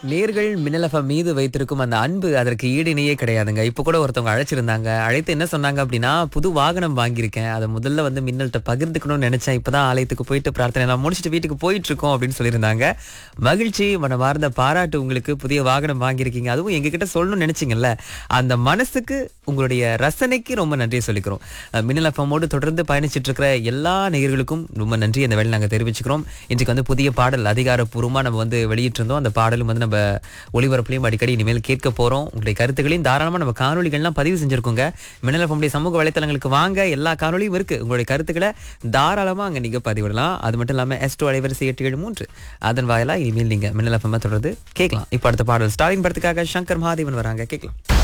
நேர்கள் மின்னலஃபம் மீது வைத்திருக்கும் அந்த அன்பு அதற்கு ஈடு இணையே கிடையாதுங்க இப்போ கூட ஒருத்தவங்க அழைச்சிருந்தாங்க அழைத்து என்ன சொன்னாங்க அப்படின்னா புது வாகனம் வாங்கியிருக்கேன் அதை முதல்ல வந்து மின்னல்கிட்ட பகிர்ந்துக்கணும்னு நினைச்சேன் இப்பதான் ஆலயத்துக்கு போயிட்டு பிரார்த்தனை நான் முடிச்சுட்டு வீட்டுக்கு போயிட்டு இருக்கோம் அப்படின்னு சொல்லியிருந்தாங்க மகிழ்ச்சி மனமார்ந்த பாராட்டு உங்களுக்கு புதிய வாகனம் வாங்கியிருக்கீங்க அதுவும் எங்ககிட்ட சொல்லணும்னு நினைச்சீங்கல்ல அந்த மனசுக்கு உங்களுடைய ரசனைக்கு ரொம்ப நன்றியை சொல்லிக்கிறோம் அஹ் மின்னல் எஃப்எம்மோடு தொடர்ந்து பயணிச்சிட்டு இருக்கிற எல்லா நேயர்களுக்கும் ரொம்ப நன்றி அந்த வேலை நாங்கள் தெரிவிச்சுக்கிறோம் இன்றைக்கு வந்து புதிய பாடல் அதிகாரப்பூர்வமாக நம்ம வந்து வெளியிட்டிருந்தோம் அந்த பாடலும் வந்து நம்ம ஒளிபரப்புலையும் அடிக்கடி இனிமேல் கேட்க போறோம் உங்களுடைய கருத்துக்களையும் தாராளமாக நம்ம காணொலிகள்லாம் பதிவு செஞ்சிருக்கோங்க மின்னல் எஃப்எம்முடைய சமூக வலைத்தளங்களுக்கு வாங்க எல்லா காணொலியும் இருக்கு உங்களுடைய கருத்துக்களை தாராளமாக அங்கே நீங்க பதிவிடலாம் அது மட்டும் இல்லாமல் எஸ்டோ அலைவரிசை எட்டு ஏழு மூன்று அதன் வாயிலா இனிமேல் நீங்க மின்னல் எஃப்எம் தொடர்ந்து கேட்கலாம் இப்போ அடுத்த பாடல் ஸ்டாலின் படத்துக்காக சங்கர் மகாதேவன் வராங்க கேட்கலாம்